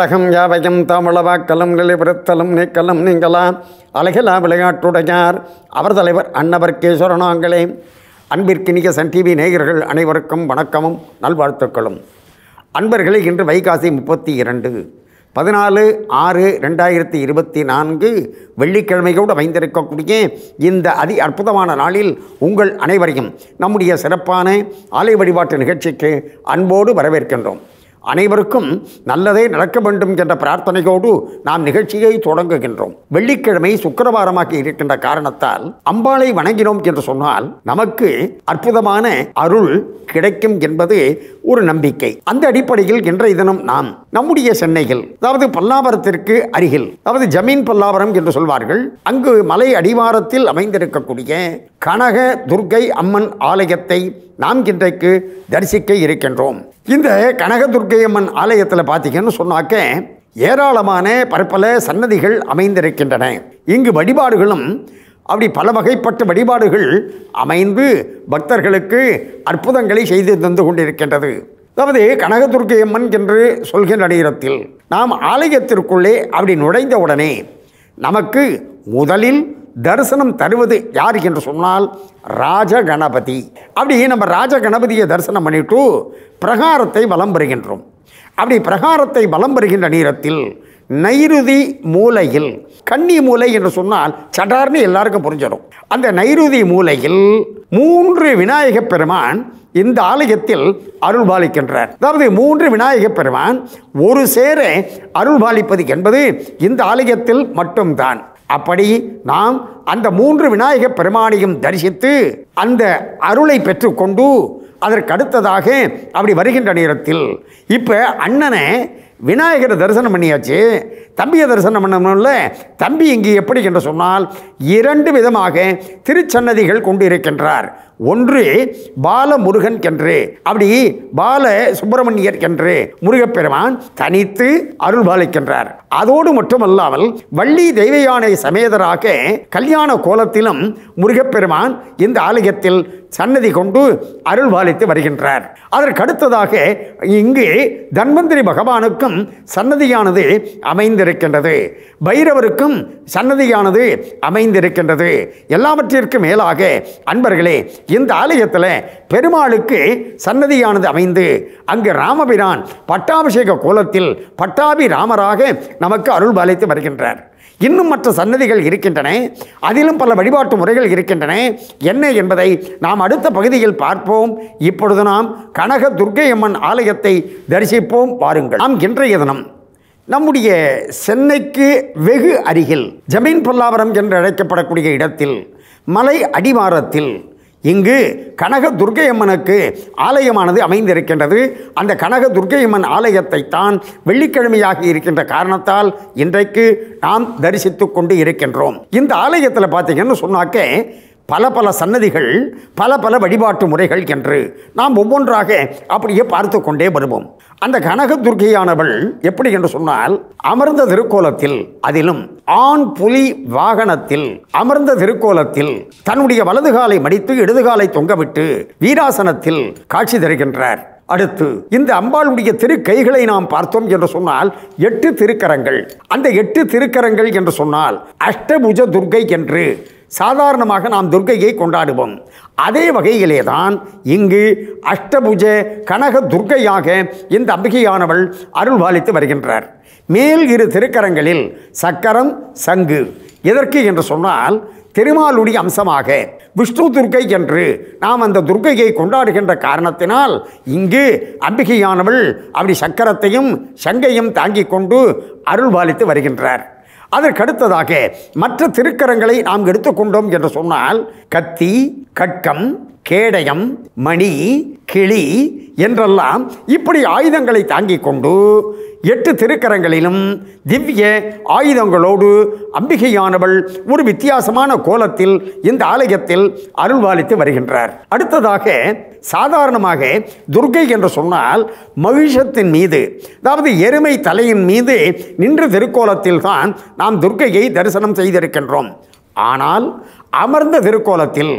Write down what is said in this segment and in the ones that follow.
கலகம் யாவையும் தமிழவாக்கலம் நிலைபெறுத்தலும் நீக்கலும் நீங்களாம் அழகிலா விளையாட்டுடையார் அவர் தலைவர் அன்னவர் கேஸ்வரனாங்களே அன்பிற்கினிய சன் டிவி நேயர்கள் அனைவருக்கும் வணக்கமும் நல்வாழ்த்துக்களும் அன்பர்களே இன்று வைகாசி முப்பத்தி இரண்டு பதினாலு ஆறு ரெண்டாயிரத்தி இருபத்தி நான்கு வெள்ளிக்கிழமையோடு அமைந்திருக்கக்கூடிய இந்த அதி அற்புதமான நாளில் உங்கள் அனைவரையும் நம்முடைய சிறப்பான ஆலை வழிபாட்டு நிகழ்ச்சிக்கு அன்போடு வரவேற்கின்றோம் அனைவருக்கும் நல்லதே நடக்க வேண்டும் என்ற பிரார்த்தனையோடு நாம் நிகழ்ச்சியை தொடங்குகின்றோம் வெள்ளிக்கிழமை சுக்கிரவாரமாக இருக்கின்ற காரணத்தால் அம்பாளை வணங்கினோம் என்று சொன்னால் நமக்கு அற்புதமான அருள் கிடைக்கும் என்பது ஒரு நம்பிக்கை அந்த அடிப்படையில் இன்றைய தினம் நாம் நம்முடைய சென்னையில் அதாவது பல்லாவரத்திற்கு அருகில் அதாவது ஜமீன் பல்லாவரம் என்று சொல்வார்கள் அங்கு மலை அடிவாரத்தில் அமைந்திருக்கக்கூடிய கனக துர்க்கை அம்மன் ஆலயத்தை நாம் இன்றைக்கு தரிசிக்க இருக்கின்றோம் இந்த கனகதுர்க்கை அம்மன் ஆலயத்தில் பார்த்தீங்கன்னு சொன்னாக்க ஏராளமான பற்பல சன்னதிகள் அமைந்திருக்கின்றன இங்கு வழிபாடுகளும் அப்படி பல வகைப்பட்ட வழிபாடுகள் அமைந்து பக்தர்களுக்கு அற்புதங்களை செய்து தந்து கொண்டிருக்கின்றது அதாவது கனகதுர்க்கை அம்மன் என்று சொல்கின்ற நேரத்தில் நாம் ஆலயத்திற்குள்ளே அப்படி நுழைந்த உடனே நமக்கு முதலில் தரிசனம் தருவது யார் என்று சொன்னால் ராஜ கணபதி அப்படி நம்ம ராஜ கணபதியை தரிசனம் பண்ணிட்டு பிரகாரத்தை வலம் பெறுகின்றோம் அப்படி பிரகாரத்தை வலம் பெறுகின்ற நேரத்தில் நைருதி மூலையில் கன்னி மூலை என்று சொன்னால் சடார்னு எல்லாருக்கும் புரிஞ்சிடும் அந்த நைருதி மூலையில் மூன்று விநாயகப் பெருமான் இந்த ஆலயத்தில் அருள் பாலிக்கின்றார் அதாவது மூன்று விநாயகப் பெருமான் ஒரு சேர அருள் பாலிப்பது என்பது இந்த ஆலயத்தில் மட்டும்தான் அப்படி நாம் அந்த மூன்று விநாயகப் பெருமானையும் தரிசித்து அந்த அருளை பெற்றுக்கொண்டு அதற்கு அடுத்ததாக அப்படி வருகின்ற நேரத்தில் இப்போ அண்ணனை விநாயகரை தரிசனம் பண்ணியாச்சு தம்பியை தரிசனம் பண்ணணும்ல தம்பி இங்கே எப்படி என்று சொன்னால் இரண்டு விதமாக திருச்சன்னதிகள் கொண்டு இருக்கின்றார் ஒன்று பாலமுருகன் என்று அப்படி பால சுப்பிரமணியர் என்று முருகப்பெருமான் தனித்து அருள் பாலிக்கின்றார் அதோடு மட்டுமல்லாமல் வள்ளி தெய்வயானை சமேதராக கல்யாண கோலத்திலும் முருகப்பெருமான் இந்த ஆலயத்தில் சன்னதி கொண்டு அருள் பாலித்து வருகின்றார் அதற்கு அடுத்ததாக இங்கு தன்வந்திரி பகவானுக்கும் சன்னதியானது அமைந்திருக்கின்றது பைரவருக்கும் சன்னதியானது அமைந்திருக்கின்றது எல்லாவற்றிற்கும் மேலாக அன்பர்களே இந்த ஆலயத்தில் பெருமாளுக்கு சன்னதியானது அமைந்து அங்கு ராமபிரான் பட்டாபிஷேக கோலத்தில் பட்டாபி ராமராக நமக்கு அருள் பாலித்து வருகின்றார் இன்னும் மற்ற சன்னதிகள் இருக்கின்றன அதிலும் பல வழிபாட்டு முறைகள் இருக்கின்றன என்ன என்பதை நாம் அடுத்த பகுதியில் பார்ப்போம் இப்பொழுது நாம் கனக துர்க்கை அம்மன் ஆலயத்தை தரிசிப்போம் வாருங்கள் நாம் இன்றைய தினம் நம்முடைய சென்னைக்கு வெகு அருகில் ஜமீன் பல்லாவரம் என்று அழைக்கப்படக்கூடிய இடத்தில் மலை அடிவாரத்தில் இங்கு கனக துர்க்கை அம்மனுக்கு ஆலயமானது அமைந்திருக்கின்றது அந்த கனக துர்க்கை அம்மன் ஆலயத்தை தான் வெள்ளிக்கிழமையாகி இருக்கின்ற காரணத்தால் இன்றைக்கு நாம் தரிசித்து கொண்டு இருக்கின்றோம் இந்த ஆலயத்தில் பார்த்தீங்கன்னு சொன்னாக்க பல பல சன்னதிகள் பல பல வழிபாட்டு முறைகள் என்று நாம் ஒவ்வொன்றாக அப்படியே பார்த்து கொண்டே வருவோம் அந்த கனக துர்க்கையானவள் எப்படி என்று சொன்னால் அமர்ந்த திருக்கோலத்தில் அதிலும் ஆண் புலி வாகனத்தில் அமர்ந்த திருக்கோலத்தில் தன்னுடைய வலது காலை மடித்து இடது காலை தொங்கவிட்டு வீராசனத்தில் காட்சி தருகின்றார் அடுத்து இந்த அம்பாளுடைய திருக்கைகளை நாம் பார்த்தோம் என்று சொன்னால் எட்டு திருக்கரங்கள் அந்த எட்டு திருக்கரங்கள் என்று சொன்னால் அஷ்டபுஜ துர்க்கை என்று சாதாரணமாக நாம் துர்க்கையை கொண்டாடுவோம் அதே வகையிலே தான் இங்கு அஷ்டபுஜ கனக துர்க்கையாக இந்த அம்பிகையானவள் அருள் பாலித்து வருகின்றார் மேல் இரு திருக்கரங்களில் சக்கரம் சங்கு எதற்கு என்று சொன்னால் திருமாலுடைய அம்சமாக விஷ்ணு துர்க்கை என்று நாம் அந்த துர்க்கையை கொண்டாடுகின்ற காரணத்தினால் இங்கு அம்பிகையானவள் அப்படி சக்கரத்தையும் சங்கையும் தாங்கிக் கொண்டு அருள் பாலித்து வருகின்றார் அதற்கடுத்ததாக மற்ற திருக்கரங்களை நாம் எடுத்துக்கொண்டோம் என்று சொன்னால் கத்தி கட்கம் கேடயம் மணி கிளி என்றெல்லாம் இப்படி ஆயுதங்களை தாங்கிக் கொண்டு எட்டு திருக்கரங்களிலும் திவ்ய ஆயுதங்களோடு அம்பிகையானவள் ஒரு வித்தியாசமான கோலத்தில் இந்த ஆலயத்தில் அருள்வாளித்து வருகின்றார் அடுத்ததாக சாதாரணமாக துர்க்கை என்று சொன்னால் மகிஷத்தின் மீது அதாவது எருமை தலையின் மீது நின்ற திருக்கோலத்தில் தான் நாம் துர்க்கையை தரிசனம் செய்திருக்கின்றோம் ஆனால் அமர்ந்த திருக்கோலத்தில்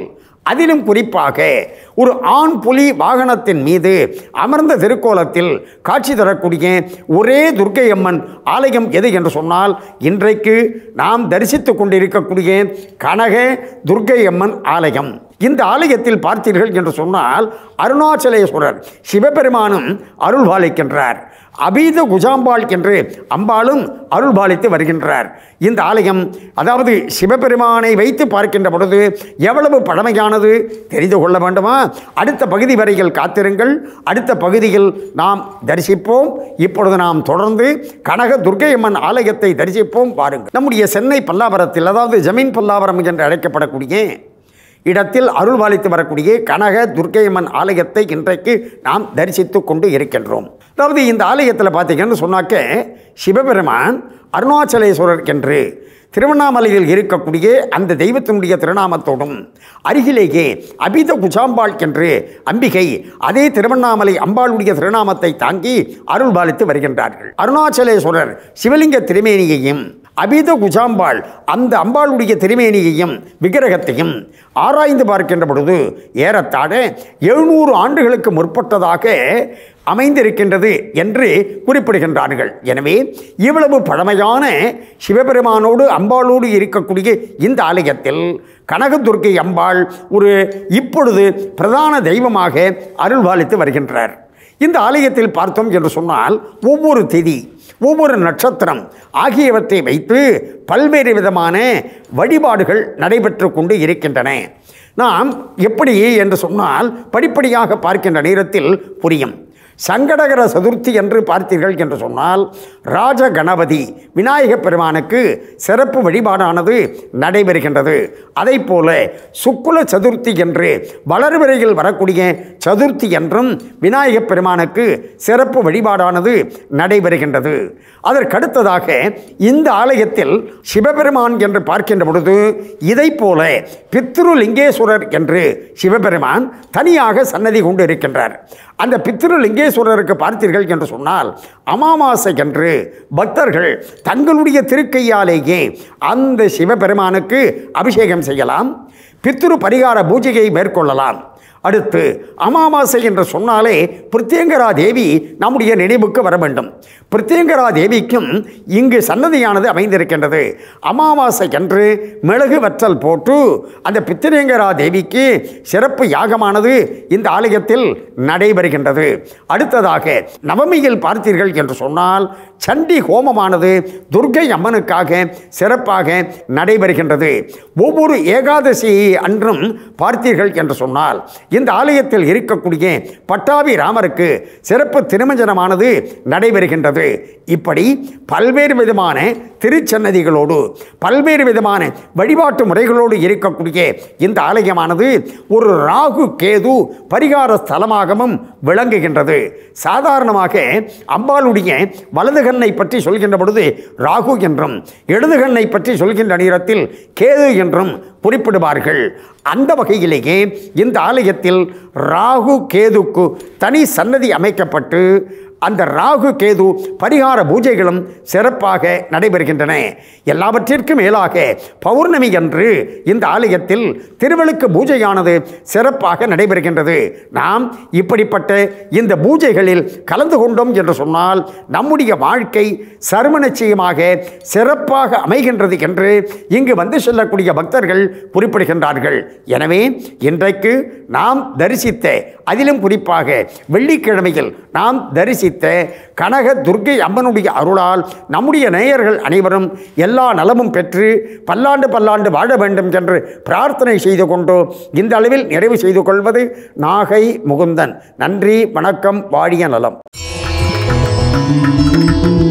அதிலும் குறிப்பாக ஒரு ஆண் புலி வாகனத்தின் மீது அமர்ந்த திருக்கோலத்தில் காட்சி தரக்கூடிய ஒரே துர்க்கை அம்மன் ஆலயம் எது என்று சொன்னால் இன்றைக்கு நாம் தரிசித்துக் கொண்டிருக்கக்கூடிய கனக துர்க்கை அம்மன் ஆலயம் இந்த ஆலயத்தில் பார்த்தீர்கள் என்று சொன்னால் அருணாச்சலேஸ்வரர் சிவபெருமானும் அருள் பாலிக்கின்றார் அபீத குஜாம்பாள் என்று அம்பாளும் அருள் பாலித்து வருகின்றார் இந்த ஆலயம் அதாவது சிவபெருமானை வைத்து பார்க்கின்ற பொழுது எவ்வளவு பழமையானது தெரிந்து கொள்ள வேண்டுமா அடுத்த பகுதி வரையில் காத்திருங்கள் அடுத்த பகுதியில் நாம் தரிசிப்போம் இப்பொழுது நாம் தொடர்ந்து கனக துர்க்கையம்மன் ஆலயத்தை தரிசிப்போம் பாருங்கள் நம்முடைய சென்னை பல்லாவரத்தில் அதாவது ஜமீன் பல்லாவரம் என்று அழைக்கப்படக்கூடிய இடத்தில் அருள் பாலித்து வரக்கூடிய கனக துர்க்கையம்மன் ஆலயத்தை இன்றைக்கு நாம் தரிசித்து கொண்டு இருக்கின்றோம் அதாவது இந்த ஆலயத்தில் பார்த்தீங்கன்னு சொன்னாக்க சிவபெருமான் அருணாச்சலேஸ்வரர் என்று திருவண்ணாமலையில் இருக்கக்கூடிய அந்த தெய்வத்தினுடைய திருநாமத்தோடும் அருகிலேயே அபித குஜாம்பாள் என்று அம்பிகை அதே திருவண்ணாமலை அம்பாளுடைய திருநாமத்தை தாங்கி அருள் பாலித்து வருகின்றார்கள் அருணாச்சலேஸ்வரர் சிவலிங்க திருமேனியையும் அபித குஜாம்பாள் அந்த அம்பாளுடைய திருமேனியையும் விக்கிரகத்தையும் ஆராய்ந்து பார்க்கின்ற பொழுது ஏறத்தாழ எழுநூறு ஆண்டுகளுக்கு முற்பட்டதாக அமைந்திருக்கின்றது என்று குறிப்பிடுகின்றார்கள் எனவே இவ்வளவு பழமையான சிவபெருமானோடு அம்பாளோடு இருக்கக்கூடிய இந்த ஆலயத்தில் கனகதுர்க்கை அம்பாள் ஒரு இப்பொழுது பிரதான தெய்வமாக அருள்பாலித்து வருகின்றார் இந்த ஆலயத்தில் பார்த்தோம் என்று சொன்னால் ஒவ்வொரு திதி ஒவ்வொரு நட்சத்திரம் ஆகியவற்றை வைத்து பல்வேறு விதமான வழிபாடுகள் நடைபெற்று கொண்டு இருக்கின்றன நாம் எப்படி என்று சொன்னால் படிப்படியாக பார்க்கின்ற நேரத்தில் புரியும் சங்கடகர சதுர்த்தி என்று பார்த்தீர்கள் என்று சொன்னால் ராஜ கணபதி விநாயகப் பெருமானுக்கு சிறப்பு வழிபாடானது நடைபெறுகின்றது அதை போல சுக்குல சதுர்த்தி என்று வளர்விரையில் வரக்கூடிய சதுர்த்தி என்றும் விநாயகப் பெருமானுக்கு சிறப்பு வழிபாடானது நடைபெறுகின்றது அதற்கடுத்ததாக இந்த ஆலயத்தில் சிவபெருமான் என்று பார்க்கின்ற பொழுது இதை போல பித்ருலிங்கேஸ்வரர் என்று சிவபெருமான் தனியாக சன்னதி கொண்டு இருக்கின்றார் அந்த பித்ருலிங்கேஸ்வரருக்கு பார்த்தீர்கள் என்று சொன்னால் அமாவாசை என்று பக்தர்கள் தங்களுடைய திருக்கையாலேயே அந்த சிவபெருமானுக்கு அபிஷேகம் செய்யலாம் பித்ரு பரிகார பூஜையை மேற்கொள்ளலாம் அடுத்து அமாவாசை என்று சொன்னாலே பிரித்யங்கரா தேவி நம்முடைய நினைவுக்கு வர வேண்டும் பிரித்யங்கரா தேவிக்கும் இங்கு சன்னதியானது அமைந்திருக்கின்றது அமாவாசை என்று மிளகு வற்றல் போட்டு அந்த பித்திரியங்கரா தேவிக்கு சிறப்பு யாகமானது இந்த ஆலயத்தில் நடைபெறுகின்றது அடுத்ததாக நவமியில் பார்த்தீர்கள் என்று சொன்னால் சண்டி ஹோமமானது துர்க்கை அம்மனுக்காக சிறப்பாக நடைபெறுகின்றது ஒவ்வொரு ஏகாதசி அன்றும் பார்த்தீர்கள் என்று சொன்னால் இந்த ஆலயத்தில் இருக்கக்கூடிய பட்டாபி ராமருக்கு சிறப்பு திருமஞ்சனமானது நடைபெறுகின்றது இப்படி பல்வேறு விதமான திருச்சன்னதிகளோடு பல்வேறு விதமான வழிபாட்டு முறைகளோடு இருக்கக்கூடிய இந்த ஆலயமானது ஒரு ராகு கேது பரிகார ஸ்தலமாகவும் விளங்குகின்றது சாதாரணமாக அம்பாளுடைய வலது கண்ணை பற்றி சொல்கின்ற பொழுது ராகு என்றும் இடது கண்ணை பற்றி சொல்கின்ற நேரத்தில் கேது என்றும் குறிப்பிடுவார்கள் அந்த வகையிலேயே இந்த ஆலயத்தில் ராகு கேதுக்கு தனி சன்னதி அமைக்கப்பட்டு அந்த ராகு கேது பரிகார பூஜைகளும் சிறப்பாக நடைபெறுகின்றன எல்லாவற்றிற்கும் மேலாக பௌர்ணமி அன்று இந்த ஆலயத்தில் திருவழுக்கு பூஜையானது சிறப்பாக நடைபெறுகின்றது நாம் இப்படிப்பட்ட இந்த பூஜைகளில் கலந்து கொண்டோம் என்று சொன்னால் நம்முடைய வாழ்க்கை சர்வ நிச்சயமாக சிறப்பாக அமைகின்றது என்று இங்கு வந்து செல்லக்கூடிய பக்தர்கள் குறிப்பிடுகின்றார்கள் எனவே இன்றைக்கு நாம் தரிசித்த அதிலும் குறிப்பாக வெள்ளிக்கிழமையில் நாம் தரிசித்த கனக துர்க்கை அம்மனுடைய அருளால் நம்முடைய நேயர்கள் அனைவரும் எல்லா நலமும் பெற்று பல்லாண்டு பல்லாண்டு வாழ வேண்டும் என்று பிரார்த்தனை செய்து கொண்டு இந்த அளவில் நிறைவு செய்து கொள்வது நாகை முகுந்தன் நன்றி வணக்கம் வாழிய நலம்